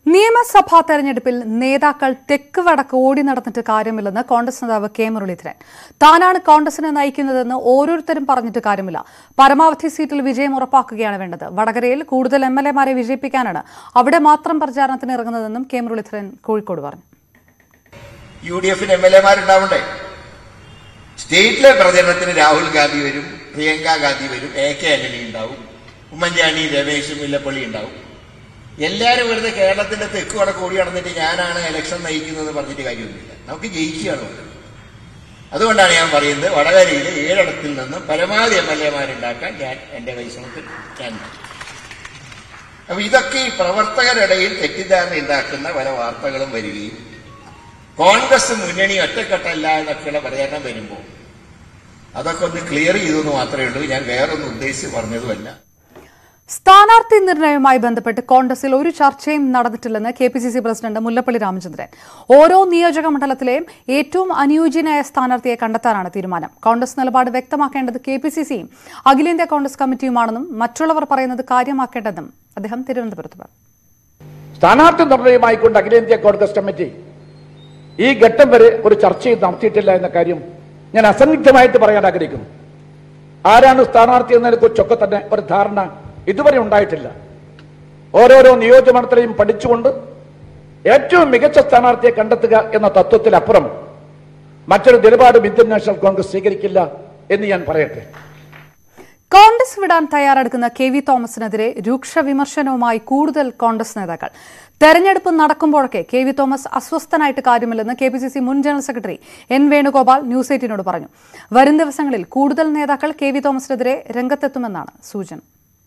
നിയമസഭാ തെരഞ്ഞെടുപ്പിൽ നേതാക്കൾ തെക്ക് വടക്ക് ഓടി നടന്നിട്ട് കാര്യമില്ലെന്ന് കോൺഗ്രസ് നേതാവ് കെ മുരളീധരൻ താനാണ് കോൺഗ്രസിനെ നയിക്കുന്നതെന്ന് ഓരോരുത്തരും പറഞ്ഞിട്ട് കാര്യമില്ല പരമാവധി സീറ്റിൽ വിജയം ഉറപ്പാക്കുകയാണ് വേണ്ടത് വടകരയിൽ കൂടുതൽ എം എൽ എമാരെ വിജയിപ്പിക്കാനാണ് അവിടെ മാത്രം പ്രചാരണത്തിന് ഇറങ്ങുന്നതെന്നും കെ മുരളീധരൻ കോഴിക്കോട് പറഞ്ഞു യു ഡി എഫിന് എം എൽ എമാരുണ്ടാവണ്ടേ സ്റ്റേറ്റിലെ പ്രചരണത്തിന് രാഹുൽ ഗാന്ധി വരും പ്രിയങ്ക ഗാന്ധി വരും എ കെ ആന്റണി ഉണ്ടാവും ഉമ്മൻചാണ്ടി രമേശും മുല്ലപ്പള്ളി ഉണ്ടാവും എല്ലാവരും വെറുതെ കേരളത്തിന്റെ തെക്ക് വടക്ക് ഓടി നടന്നിട്ട് ഞാനാണ് ഇലക്ഷൻ നയിക്കുന്നത് പറഞ്ഞിട്ട് കാര്യമൊന്നുമില്ല നമുക്ക് ജയിക്കുകയാണ് വേണ്ടത് അതുകൊണ്ടാണ് ഞാൻ പറയുന്നത് വടകരയിലെ ഏഴിടത്തിൽ നിന്നും പരമാവധി എം എൽ എമാരുണ്ടാക്കാൻ ഞാൻ എന്റെ പരിശ്രമത്തിൽ ഞാൻ നോക്കും. അപ്പൊ ഇതൊക്കെ ഈ പ്രവർത്തകരിടയിൽ തെറ്റിദ്ധാരണ ഉണ്ടാക്കുന്ന പല വാർത്തകളും വരികയും കോൺഗ്രസ് മുന്നണി ഒറ്റക്കെട്ടല്ല എന്നൊക്കെയുള്ള പ്രചാരണം വരുമ്പോൾ അതൊക്കെ ഒന്ന് ക്ലിയർ ചെയ്തെന്ന് മാത്രമേ ഉള്ളൂ ഞാൻ വേറൊന്നും ഉദ്ദേശിച്ച് പറഞ്ഞതുമല്ല സ്ഥാനാർത്ഥി നിർണയവുമായി ബന്ധപ്പെട്ട് കോൺഗ്രസിൽ ഒരു ചർച്ചയും നടന്നിട്ടില്ലെന്ന് K P C C president Mullappally Ramachandran ഓരോ നിയോജക മണ്ഡലത്തിലെയും ഏറ്റവും അനുയോജ്യനായ സ്ഥാനാർത്ഥിയെ കണ്ടെത്താനാണ് തീരുമാനം കോൺഗ്രസ് നിലപാട് വ്യക്തമാക്കേണ്ടത് കെ പി സി സിയും അഖിലേന്ത്യാ കോൺഗ്രസ് കമ്മിറ്റിയുമാണെന്നും മറ്റുള്ളവർ പറയുന്നത് കാര്യമാക്കേണ്ടതെന്നും അദ്ദേഹം തിരുവനന്തപുരത്ത് പറഞ്ഞു സ്ഥാനാർത്ഥി നിർണയമായിക്കൊണ്ട് അഖിലേന്ത്യാ കോൺഗ്രസ് കമ്മിറ്റി ഈ ഘട്ടം വരെ ഒരു ചർച്ചയും നടത്തിയിട്ടില്ല എന്ന കാര്യം ഞാൻ അസന്നിഗ്ധമായിട്ട് പറയാൻ ആഗ്രഹിക്കുന്നു ആരാണ് സ്ഥാനാർത്ഥി എന്നതിനെ കുറിച്ചൊക്കെ തന്നെ ഒരു ധാരണ ഇതുവരെ ഉണ്ടായിട്ടില്ല ഓരോരോ നിയോജകമണ്ഡലത്തെയും പഠിച്ചുകൊണ്ട് ഏറ്റവും മികച്ച സ്ഥാനാർത്ഥിയെ കണ്ടെത്തുക എന്ന തത്വത്തിലപ്പുറം മറ്റൊരു നിലപാടും ഇന്ത്യൻ നാഷണൽ കോൺഗ്രസ് സ്വീകരിക്കില്ല എന്ന് ഞാൻ പറയട്ടെ കോൺഗ്രസ് വിടാൻ തയ്യാറെടുക്കുന്ന കെ വി തോമസിനെതിരെ രൂക്ഷ വിമർശനവുമായി കൂടുതൽ കോൺഗ്രസ് നേതാക്കൾ തെരഞ്ഞെടുപ്പ് നടക്കുമ്പോഴൊക്കെ കെ വി തോമസ് അസ്വസ്ഥനായിട്ട് കാര്യമില്ലെന്ന് കെ പി സി സി മുൻ general secretary N Venugopal news എയ്റ്റീനോട് പറഞ്ഞു വരും ദിവസങ്ങളിൽ കൂടുതൽ നേതാക്കൾ കെ വി തോമസിനെതിരെ രംഗത്തെത്തുമെന്നാണ് സൂചന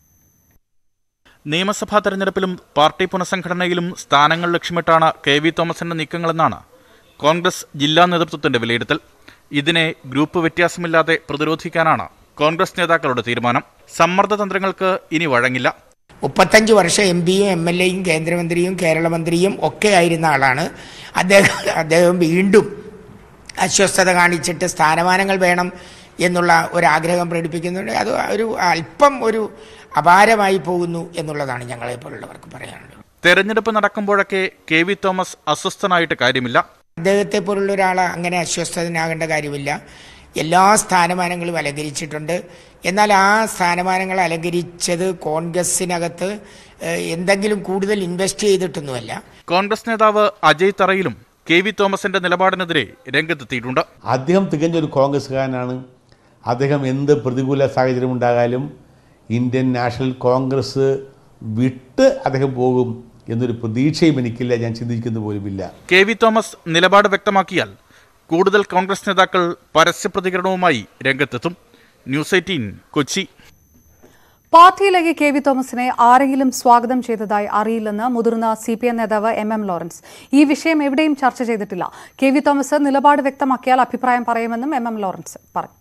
നിയമസഭാ തെരഞ്ഞെടുപ്പിലും പാർട്ടി പുനഃസംഘടനയിലും സ്ഥാനങ്ങൾ ലക്ഷ്യമിട്ടാണ് കെ വി തോമസിന്റെ നീക്കങ്ങളെന്നാണ് കോൺഗ്രസ് ജില്ലാ നേതൃത്വത്തിന്റെ വിലയിരുത്തൽ ഇതിനെ ഗ്രൂപ്പ് വ്യത്യാസമില്ലാതെ പ്രതിരോധിക്കാനാണ് കോൺഗ്രസ് നേതാക്കളുടെ തീരുമാനം സമ്മർദ്ദ തന്ത്രങ്ങൾക്ക് ഇനി വഴങ്ങില്ല മുപ്പത്തഞ്ച് വർഷം എം പിയും എം എൽ എയും കേന്ദ്രമന്ത്രിയും കേരളമന്ത്രിയും ഒക്കെ ആയിരുന്ന ആളാണ് അദ്ദേഹം അദ്ദേഹം വീണ്ടും അസ്വസ്ഥത കാണിച്ചിട്ട് സ്ഥാനമാനങ്ങൾ വേണം എന്നുള്ള ഒരു ആഗ്രഹം പ്രകടിപ്പിക്കുന്നുണ്ട് അത് ഒരു അല്പം ഒരു അപാരമായി പോകുന്നു എന്നുള്ളതാണ് ഞങ്ങളെപ്പോലുള്ളവർക്ക് പറയാനുള്ളത് തെരഞ്ഞെടുപ്പ് നടക്കുമ്പോഴൊക്കെ കെ വി തോമസ് അസ്വസ്ഥനായിട്ട് കാര്യമില്ല അദ്ദേഹത്തെ പോലുള്ള ഒരാൾ അങ്ങനെ അസ്വസ്ഥനാകേണ്ട കാര്യമില്ല എല്ലാ സ്ഥാനമാനങ്ങളും അലങ്കരിച്ചിട്ടുണ്ട് എന്നാൽ ആ സ്ഥാനമാനങ്ങൾ അലങ്കരിച്ചത് കോൺഗ്രസിനകത്ത് ഏഹ്, എന്തെങ്കിലും കൂടുതൽ ഇൻവെസ്റ്റ് ചെയ്തിട്ടൊന്നുമല്ല കോൺഗ്രസ് നേതാവ് അജയ് തറയിലും കെ വി തോമസിന്റെ നിലപാടിനെതിരെ രംഗത്തെത്തിയിട്ടുണ്ട് അദ്ദേഹം തികഞ്ഞൊരു കോൺഗ്രസ്സുകാരനാണ് അദ്ദേഹം എന്ത് പ്രതികൂല സാഹചര്യം ഉണ്ടാകാലും ഇന്ത്യൻ നാഷണൽ കോൺഗ്രസ് വിട്ട് അദ്ദേഹം പോകും എന്നൊരു പ്രതീക്ഷയും എനിക്കില്ല ഞാൻ ചിന്തിക്കുന്ന പോലുമില്ല കെ വി തോമസ് നിലപാട് വ്യക്തമാക്കിയാൽ കൂടുതൽ കോൺഗ്രസ് നേതാക്കൾ പരസ്യ പ്രതികരണവുമായി രംഗത്തെത്തും ന്യൂസ് എയ്റ്റീൻ കൊച്ചി പാർട്ടിയിലേക്ക് കെ വി തോമസിനെ ആരെങ്കിലും സ്വാഗതം ചെയ്തതായി അറിയില്ലെന്ന് മുതിർന്ന സി പി എം നേതാവ് എം എം ലോറൻസ് ഈ വിഷയം എവിടെയും ചർച്ച ചെയ്തിട്ടില്ല കെ വി തോമസ് നിലപാട് വ്യക്തമാക്കിയാൽ അഭിപ്രായം പറയുമെന്നും എം എം ലോറൻസ് പറഞ്ഞു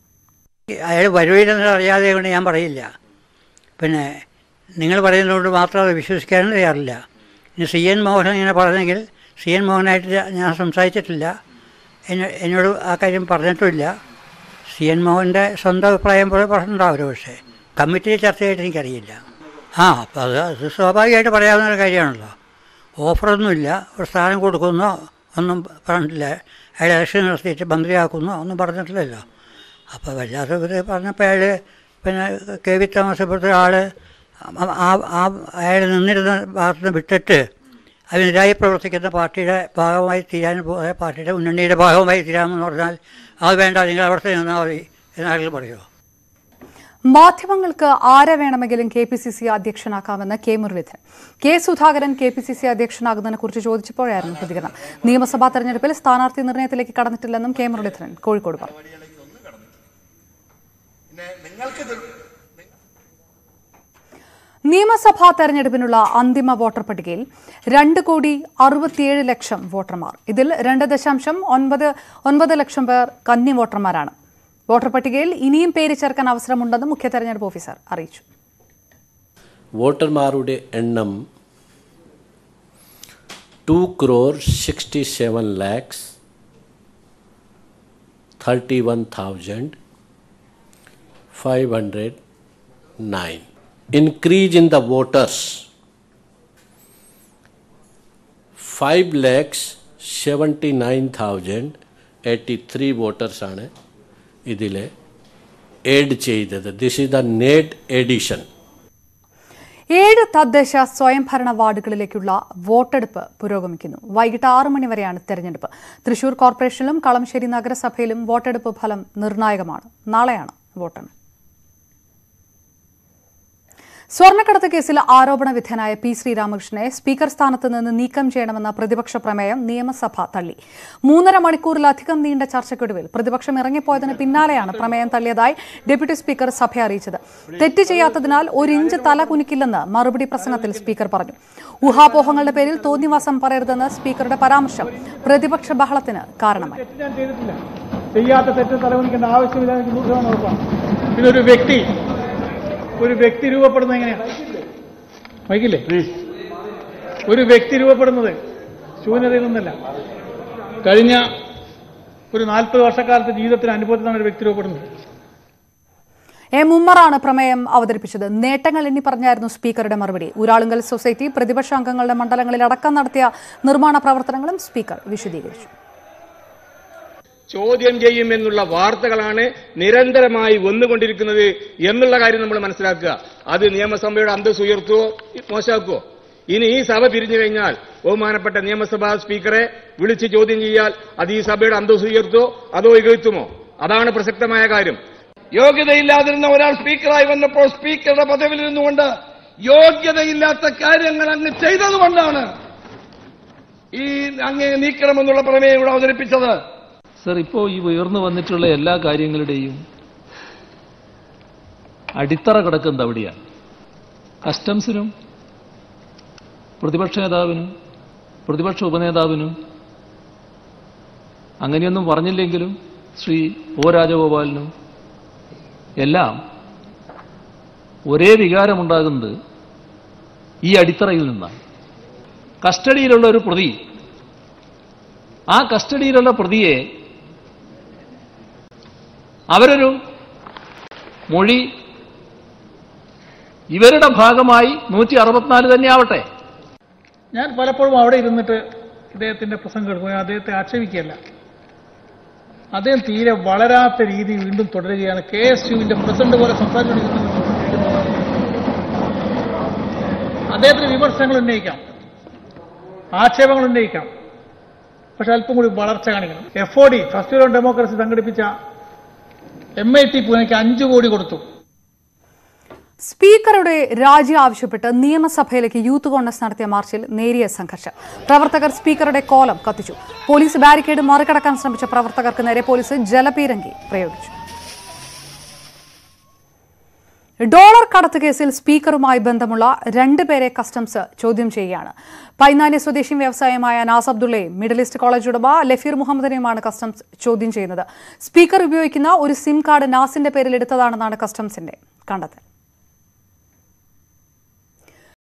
അയാൾ വരുവില്ലെന്ന് അറിയാതെ കൊണ്ട് ഞാൻ പറയില്ല പിന്നെ നിങ്ങൾ പറയുന്നതുകൊണ്ട് മാത്രം അത് വിശ്വസിക്കാനും തയ്യാറില്ല ഇനി സി എൻ മോഹൻ ഇങ്ങനെ പറഞ്ഞെങ്കിൽ സി എൻ മോഹനായിട്ട് ഞാൻ സംസാരിച്ചിട്ടില്ല എന്നെ എന്നോട് ആ കാര്യം പറഞ്ഞിട്ടുമില്ല സി എൻ മോഹൻ്റെ സ്വന്തം അഭിപ്രായം പോലെ പറഞ്ഞിട്ടുണ്ടാവും ഒരു പക്ഷേ കമ്മിറ്റി ചർച്ച ചെയ്തിട്ട് എനിക്കറിയില്ല ആ അപ്പോൾ അത് അത് സ്വാഭാവികമായിട്ട് പറയാവുന്ന ഒരു കാര്യമാണല്ലോ ഓഫറൊന്നുമില്ല ഒരു സ്ഥാനം കൊടുക്കുന്നോ ഒന്നും പറഞ്ഞിട്ടില്ല അയാൾ ഇലക്ഷൻ നടത്തിയിട്ട് മന്ത്രിയാക്കുന്നോ ഒന്നും പറഞ്ഞിട്ടില്ലല്ലോ അപ്പോൾ വല്ലാതെ ഇവർ പറഞ്ഞപ്പോൾ അയാൾ പിന്നെ കെ വി തോമസ് ഇപ്പോഴത്തെ ആൾ ആ ആ അയാൾ നിന്നിരുന്ന ഭാഗത്ത് നിന്ന് വിട്ടിട്ട് അതിനെതിരായി പ്രവർത്തിക്കുന്ന പാർട്ടിയുടെ ഭാഗമായി തീരാൻ പോയ പാർട്ടിയുടെ മുന്നണിയുടെ ഭാഗമായി തീരാമെന്ന് പറഞ്ഞാൽ അത് വേണ്ട നിങ്ങൾ അവിടെ നിന്നാൽ മതി എന്നാരെങ്കിലും പറയുമോ മാധ്യമങ്ങൾക്ക് ആരെ വേണമെങ്കിലും കെ പി സി സി അധ്യക്ഷനാക്കാമെന്ന് K Muraleedharan K Sudhakaran K P C C അധ്യക്ഷനാകുന്നതിനെ കുറിച്ച് ചോദിച്ചപ്പോഴായിരുന്നു പ്രതികരണം നിയമസഭാ തെരഞ്ഞെടുപ്പിൽ സ്ഥാനാർത്ഥി നിർണയത്തിലേക്ക് കടന്നിട്ടില്ലെന്നും കെ മുരളീധരൻ കോഴിക്കോട് പറഞ്ഞു പിന്നെ നിങ്ങൾക്ക് ഇത് നിയമസഭാ തെരഞ്ഞെടുപ്പിനുള്ള അന്തിമ വോട്ടർ പട്ടികയിൽ രണ്ട് കോടി അറുപത്തിയേഴ് ലക്ഷം വോട്ടർമാർ ഇതിൽ രണ്ട് ദശാംശം ഒൻപത് ഒൻപത് ലക്ഷം പേർ കന്നി വോട്ടർമാരാണ് വോട്ടർ പട്ടികയിൽ ഇനിയും പേര് ചേർക്കാൻ അവസരമുണ്ടെന്ന് മുഖ്യ തെരഞ്ഞെടുപ്പ് ഓഫീസർ അറിയിച്ചു വോട്ടർമാരുടെ എണ്ണം two crore sixty seven lakhs thirty one thousand five hundred nine increase in the voters five lakhs seventy nine thousand eighty three വോട്ടേഴ്സാണ് ഇതിൽ ഏഡ് ചെയ്തത് this is the net addition ഏഴ് തദ്ദേശ സ്വയംഭരണ വാർഡുകളിലേക്കുള്ള വോട്ടെടുപ്പ് പുരോഗമിക്കുന്നു വൈകിട്ട് ആറ് മണി വരെയാണ് തെരഞ്ഞെടുപ്പ് തൃശൂർ കോർപ്പറേഷനിലും കളമശ്ശേരി നഗരസഭയിലും വോട്ടെടുപ്പ് ഫലം നിർണായകമാണ് നാളെയാണ് വോട്ടെണ്ണൽ സ്വർണ്ണക്കടത്ത് കേസിൽ ആരോപണ വിധേയനായ പി ശ്രീരാമകൃഷ്ണനെ സ്പീക്കർ സ്ഥാനത്ത് നിന്ന് നീക്കം ചെയ്യണമെന്ന പ്രതിപക്ഷ പ്രമേയം നിയമസഭ തള്ളി മൂന്നര മണിക്കൂറിലധികം നീണ്ട ചർച്ചയ്ക്കൊടുവിൽ പ്രതിപക്ഷം ഇറങ്ങിപ്പോയതിന് പിന്നാലെയാണ് പ്രമേയം തള്ളിയതായി ഡെപ്യൂട്ടി സ്പീക്കർ സഭയെ അറിയിച്ചത് തെറ്റ് ചെയ്യാത്തതിനാൽ ഒരു ഇഞ്ച് തല കുനിക്കില്ലെന്ന് മറുപടി പ്രസംഗത്തിൽ സ്പീക്കർ പറഞ്ഞു ഊഹാപോഹങ്ങളുടെ പേരിൽ തോന്നിവാസം പറയരുതെന്ന് സ്പീക്കറുടെ പരാമർശം പ്രതിപക്ഷ ബഹളത്തിന് കാരണമായി തെറ്റ് ഞാൻ ചെയ്തിട്ടില്ല ചെയ്യാത്ത തെറ്റ് തലകുനിക്കേണ്ട ആവശ്യമില്ല എനിക്ക് നൂറ് ശതമാനം ഉറപ്പാണ് പിന്നെ ഒരു വ്യക്തി ഒരു വ്യക്തി രൂപപ്പെടുന്നത് എങ്ങനെയാണ് വൈകില്ലേ ഒരു വ്യക്തി രൂപപ്പെടുന്നത് ശൂന്യതയിൽ നിന്നല്ല കഴിഞ്ഞ ഒരു നാൽപ്പത് വർഷക്കാലത്തെ ജീവിതത്തിന് അനുഭവത്തിലാണ് ഒരു വ്യക്തി രൂപപ്പെടുന്നത് എം ഉമ്മറാണ് പ്രമേയം അവതരിപ്പിച്ചത് നേട്ടങ്ങൾ എണ്ണി പറഞ്ഞായിരുന്നു സ്പീക്കറുടെ മറുപടി ഊരാളുങ്കൽ സൊസൈറ്റി പ്രതിപക്ഷ അംഗങ്ങളുടെ മണ്ഡലങ്ങളിൽ അടക്കം നടത്തിയ നിർമ്മാണ പ്രവർത്തനങ്ങളും സ്പീക്കർ വിശദീകരിച്ചു ചോദ്യം ചെയ്യുമെന്നുള്ള വാർത്തകളാണ് നിരന്തരമായി വന്നുകൊണ്ടിരിക്കുന്നത് എന്നുള്ള കാര്യം നമ്മൾ മനസ്സിലാക്കുക അത് നിയമസഭയുടെ അന്തസ് ഉയർത്തുവോ മോശമാക്കുവോ ഇനി ഈ സഭ പിരിഞ്ഞു കഴിഞ്ഞാൽ ബഹുമാനപ്പെട്ട നിയമസഭാ സ്പീക്കറെ വിളിച്ച് ചോദ്യം ചെയ്യാൽ അത് ഈ സഭയുടെ അന്തസ് ഉയർത്തുവോ അതോ ഇകഴ്ത്തുമോ അതാണ് പ്രസക്തമായ കാര്യം യോഗ്യതയില്ലാതിരുന്ന ഒരാൾ സ്പീക്കറായി വന്നപ്പോൾ സ്പീക്കറുടെ പദവിയിൽ നിന്നുകൊണ്ട് യോഗ്യതയില്ലാത്ത കാര്യങ്ങൾ അങ്ങ് ചെയ്തതുകൊണ്ടാണ് ഈ അങ്ങേ നീക്കണമെന്നുള്ള പ്രമേയം ഇവിടെ അവതരിപ്പിച്ചത് സർ ഇപ്പോൾ ഈ ഉയർന്നു വന്നിട്ടുള്ള എല്ലാ കാര്യങ്ങളുടെയും അടിത്തറ കിടക്കുന്നത് അവിടെയാണ് കസ്റ്റംസിനും പ്രതിപക്ഷ നേതാവിനും പ്രതിപക്ഷ ഉപനേതാവിനും അങ്ങനെയൊന്നും പറഞ്ഞില്ലെങ്കിലും ശ്രീ ഒ രാജഗോപാലിനും എല്ലാം ഒരേ വികാരമുണ്ടാകുന്നത് ഈ അടിത്തറയിൽ നിന്നാണ് കസ്റ്റഡിയിലുള്ള ഒരു പ്രതി ആ കസ്റ്റഡിയിലുള്ള പ്രതിയെ അവരൊരു മൊഴി ഇവരുടെ ഭാഗമായി നൂറ്റി അറുപത്തിനാല് തന്നെ ആവട്ടെ ഞാൻ പലപ്പോഴും അവിടെ ഇരുന്നിട്ട് അദ്ദേഹത്തിന്റെ പ്രസംഗം എടുക്കും ഞാൻ അദ്ദേഹത്തെ ആക്ഷേപിക്കുകയല്ല അദ്ദേഹം തീരെ വളരാത്ത രീതി വീണ്ടും തുടരുകയാണ് കെ എസ് യുവിന്റെ പ്രസിഡന്റ് പോലെ സംസാരിച്ചുകൊണ്ടിരിക്കുന്നത് അദ്ദേഹത്തിന് വിമർശനങ്ങൾ ഉന്നയിക്കാം ആക്ഷേപങ്ങൾ ഉന്നയിക്കാം പക്ഷെ അല്പം കൂടി വളർച്ച കാണിക്കണം F O D first on democracy സംഘടിപ്പിച്ച എം ഐ ടി പൂനെക്ക് അഞ്ചു കോടി കൊടുത്തു സ്പീക്കറുടെ രാജി ആവശ്യപ്പെട്ട് നിയമസഭയിലേക്ക് യൂത്ത് കോൺഗ്രസ് നടത്തിയ മാർച്ചിൽ നേരിയ സംഘർഷം പ്രവർത്തകർ സ്പീക്കറുടെ കോലം കത്തിച്ചു പോലീസ് ബാരിക്കേഡ് മറികടക്കാൻ ശ്രമിച്ച പ്രവർത്തകർക്ക് നേരെ പോലീസ് ജലപീരങ്കി പ്രയോഗിച്ചു ഡോളർ കടത്ത് കേസിൽ സ്പീക്കറുമായി ബന്ധമുള്ള രണ്ടുപേരെ കസ്റ്റംസ് ചോദ്യം ചെയ്യുകയാണ് പൈനാനി സ്വദേശി വ്യവസായമായ നാസ് അബ്ദുള്ളയും മിഡിൽ ഈസ്റ്റ് കോളേജ് ഉടമ ലഫീർ മുഹമ്മദിനെയുമാണ് കസ്റ്റംസ് ചോദ്യം ചെയ്യുന്നത് സ്പീക്കർ ഉപയോഗിക്കുന്ന ഒരു സിം കാർഡ് നാസിന്റെ പേരിൽ എടുത്തതാണെന്നാണ് കസ്റ്റംസിന്റെ കണ്ടെത്തൽ